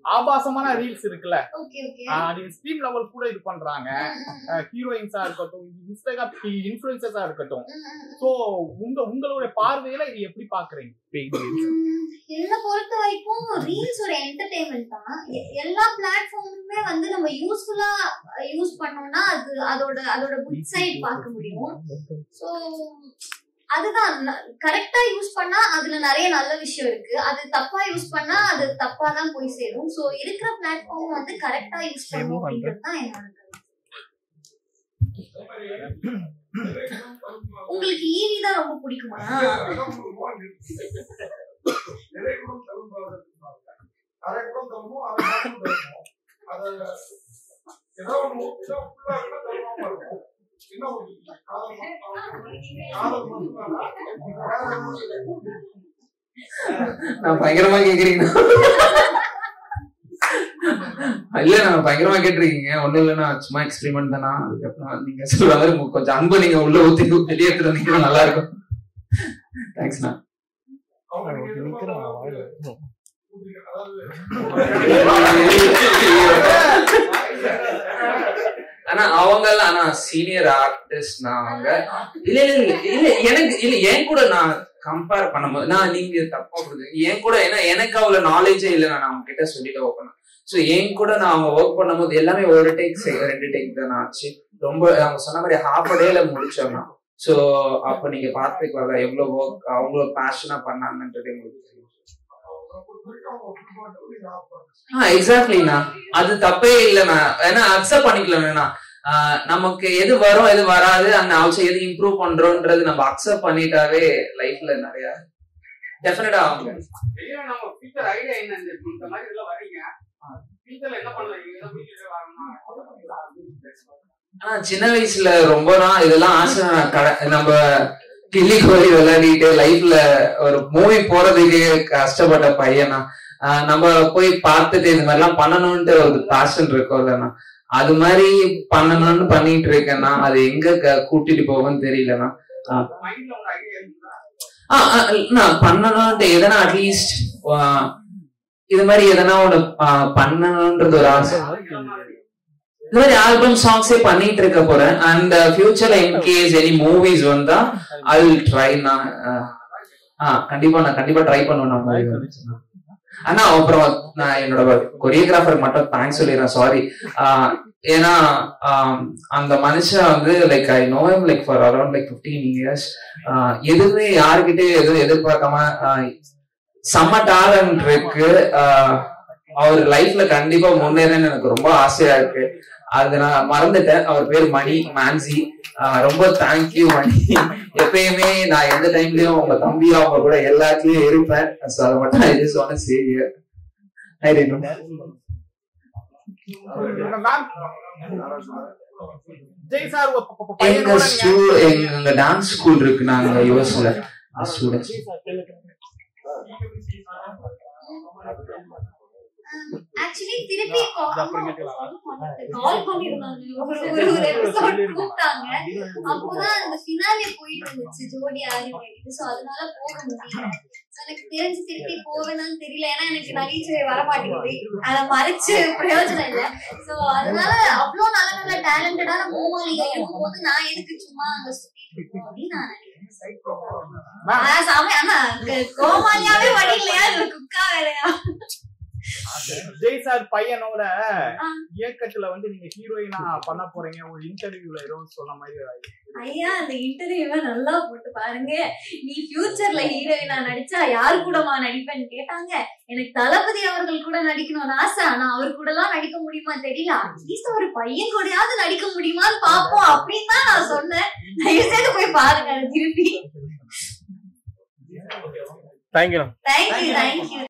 ஆபாசமான ரீல்ஸ் இருக்குல்ல okay okay ஆஹ் அது ஸ்ட்ரீம் லெவல் கூட இது பண்றாங்க ஹீரோயின்ஸா இருக்கட்டும் இன்ஸ்டாகிராம் இன்ஃபுளுசர்ஸா இருக்கட்டும் சோ உங்க உங்களுடைய பார்வையில இது எப்படி பாக்குறீங்க என்ன பொறுத்த வரைக்கும் ரீல்ஸ் ஒரு என்டர்டைன்மெண்ட் தான் எ- எல்லா பிளாட்ஃபார்முமே வந்து நம்ம யூஸ்ஃபுல்லா யூஸ் பண்ணோம்னா அது அதோட அதோட குட் சைடு பார்க்க முடியும் ஸோ அதுதான் கரெக்டா யூஸ் பண்ணா அதுல நிறைய நல்ல விஷயம் இருக்கு அது தப்பா யூஸ் பண்ணா அது தப்பா தான் போய் சேரும் ஸோ இருக்கிற பிளாட்ஃபார்ம் வந்து கரெக்டா யூஸ் பண்ணணும் அப்படின்றது தான் என்னோட கருத்து. உங்களுக்கு ஈவி தான் ரொம்ப பிடிக்குமா நான் பயங்கரமா கேக்குறீங்க இல்ல நான் பயங்கரமா கேட்டிருக்கீங்க ஒண்ணும் இல்ல நான் சும்மா எக்ஸ்பெரிமெண்ட் தானா அதுக்கப்புறம் நீங்க சொல்ற மாதிரி உங்க கொஞ்சம் அன்பு நீங்க உள்ள ஊத்தி வெளியே எடுத்துட்டு வந்தீங்கன்னா நல்லா இருக்கும் தேங்க்ஸ்ண்ணா ஆனா அவங்க எல்லாம் ஆனா சீனியர் ஆர்டிஸ்ட் நான் அவங்க இல்ல இல்ல இல்ல இல்ல எனக்கு இல்ல என் கூட நான் கம்பேர் பண்ணும்போது நான் நீங்க தப்பா புரிஞ்சு என் கூட ஏன்னா எனக்கு அவ்வளவு நாலேஜே இல்லை நான் அவங்க கிட்ட சொல்லிட்டு ஓப்பன் சோ என் கூட நான் அவங்க ஒர்க் பண்ணும்போது எல்லாமே ஒரு டேக் ரெண்டு டேக் தான் ஆச்சு ரொம்ப அவங்க சொன்ன மாதிரி ஹாஃப் அ டேல முடிச்சோம் நான் சோ அப்ப நீங்க பாத்துக்கல எவ்வளவு ஒர்க் அவ்வளவு பேஷனா பண்ணாங்கன்றது உங்களுக்கு தெரியும் ஆ எக்ஸாக்ட்லிண்ணா அது தப்பே இல்லைண்ணா ஏன்னா அக்செப்ட் பண்ணிக்கலண்ணா ஆஹ் நமக்கு எது வரும் எது வராது அந்த ஆல்சோ எது இம்ப்ரூவ் பண்றோன்றது நம்ம அக்செப்ட் பண்ணிட்டாவே லைஃப்ல நிறைய டெஃபினட்டா ஆகும் ஐயோ நம்ம ஃபியூச்சர் ஐடியா என்ன இந்த இந்த மாதிரி இதெல்லாம் வரீங்க ஃபியூச்சர்ல என்ன பண்ணலாம் இதெல்லாம் ஃபியூச்சர் வரணும் ஆனா சின்ன வயசுல ரொம்ப நான் இதெல்லாம் ஆசை நான் கட- நம்ம கிள்ளி கோலி விளையாடிட்டு லைஃப்ல ஒரு மூவி போறதுக்கு கஷ்டப்பட்ட பையனா ஆஹ் நம்ம போய் பார்த்துட்டு இது மாதிரி எல்லாம் பண்ணணும்ட்டு ஒரு பேஷன் இருக்கும் இல்லைண்ணா அது மாதிரி பண்ணணும்னு பண்ணிட்டு இருக்கேன்னா அது எங்க க- கூட்டிட்டு போகும்னு தெரியலண்ணா மைண்ட்ல ஒரு ஐடியா இருக்குதா ஆ, ஆ, நான் பண்ணணும்ட்டு எதனா அட்லீஸ்ட் இது மாதிரி எதனா ஒண்ணு ஆ, பண்ணணும்ன்றது ஒரு ஆசை இது மாதிரி ஆல்பம் சாங்ஸே பண்ணிட்டு இருக்க போறேன் அண்ட் ஃபியூச்சர்ல இன் கேஸ் எனி மூவிஸ் வந்தா ஐ வில் ட்ரை நான் ஆ கண்டிப்பா நான் கண்டிப்பா ட்ரை பண்ணுவேன் ஆனா அப்புறம் நான் என்னோட கொரியோகிராஃபர் மட்டும் தேங்க்ஸ் சொல்லிடுறேன் சாரி ஏன்னா ஆம், அந்த மனுஷன் வந்து like I know him like for around like fifteen years எதுவுமே யாருக்கிட்டே எதுவும் எதிர்பார்க்காம ஆஹ், செம்ம டேலண்ட் இருக்கு ஆஹ், அவர் லைஃப்ல கண்டிப்பா முன்னேறன்னு எனக்கு ரொம்ப ஆசையா இருக்கு அது நான் மறந்துட்டேன் அவர் பேர் மணி மான்சி ஆஹ், ரொம்ப தேங்க்யூ மணி எப்பயுமே நான் எந்த டைம்லயும் உங்க தம்பியா அவங்க கூட எல்லாத்துலயும் இருப்பேன் So, அதை மட்டும் I just want say I don't ma'am Jai sir எங்க பையனோட ஸ்கூ எங்க டான்ஸ் ஸ்கூல் இருக்கு நாங்க யுஎஸ்ல ஸ்டூடெண்ட்ஸ் ஆக்சுவலி திருப்பி கால் பண்ணிருந்தாங்க ஒரு ஒரு ஒரு எபிசோட் கூப்பிட்டாங்க அப்போதான் அந்த ஃபினாலே போயிட்டு இருந்துச்சு ஜோடி ஆரி போயிட்டு சோ அதனால போக முடியல So, எனக்கு தெரிஞ்சு திருப்பி போவேனான்னு தெரியல ஏன்னா எனக்கு நகைச்சுவை வர மாட்டேங்குது அதை மறைச்சு பிரயோஜனம் இல்ல சோ அதனால அவ்வளவு நல்ல நல்ல டேலண்டடான கோமாளிங்க இருக்கும்போது நான் எதுக்கு சும்மா அங்க சுத்திட்டு இருக்கோம் அப்படின்னு நான் நினைக்கிறேன் ஆனா, சாமி ஆனா க- கோமாளியாவே வழி இல்லையா இல்ல குக்கா வேலையா ஜெய் சார் பையனோட ஆ. இயக்கத்துல வந்து நீங்க ஹீரோயினா பண்ண போறீங்க ஒரு இன்டர்வியூல ஏதோ சொன்ன மாதிரி ஐயா அந்த இன்டர்வியூவை நல்லா போட்டு பாருங்க நீ ஃபியூச்சர்ல ஹீரோயினா நடிச்சா யாரு கூடமா நடிப்பேன்னு கேட்டாங்க எனக்கு தளபதி அவர்கள் கூட நடிக்கணும்னு ஆசை ஆனா அவர் கூட எல்லாம் நடிக்க முடியுமா தெரியல அட்லீஸ்ட் ஒரு பையன் கூடயாவது நடிக்க முடியுமான்னு பாப்போம் அப்படின்னு தான் நான் சொன்னேன் தயவு செய்து போய் பாருங்க அதை திருப்பி தேங்க்யூ தேங்க்யூ தேங்க்யூ